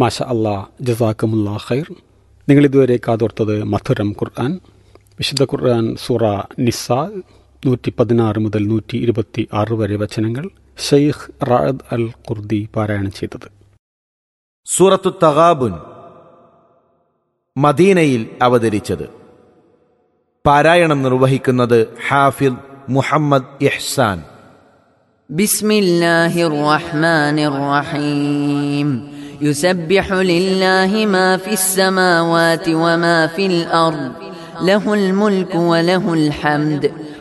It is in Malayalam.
മാഷ അള്ളാ ജസാക്കമുല്ലാ ഖൈർ നിങ്ങളിതുവരെ കാതോർത്തത് മധുരം ഖുർആൻ വിശുദ്ധ ഖുർആൻ സൂറ നിസ നൂറ്റി പതിനാറ് മുതൽ നൂറ്റി ഇരുപത്തി ആറ് വരെ വചനങ്ങൾ ഷെയ്ഖ് റാദ് അൽ ഖുർദി പാരായണം ചെയ്തത് സൂറത്തു തഗാബുൻ മദീനയിൽ അവതരിച്ചത് പാരായണം നിർവഹിക്കുന്നത് ഹാഫിദ് മുഹമ്മദ് ഇഹ്സാൻ بسم الله الرحمن الرحيم يسبح لله ما في السماوات وما في الارض له الملك وله الحمد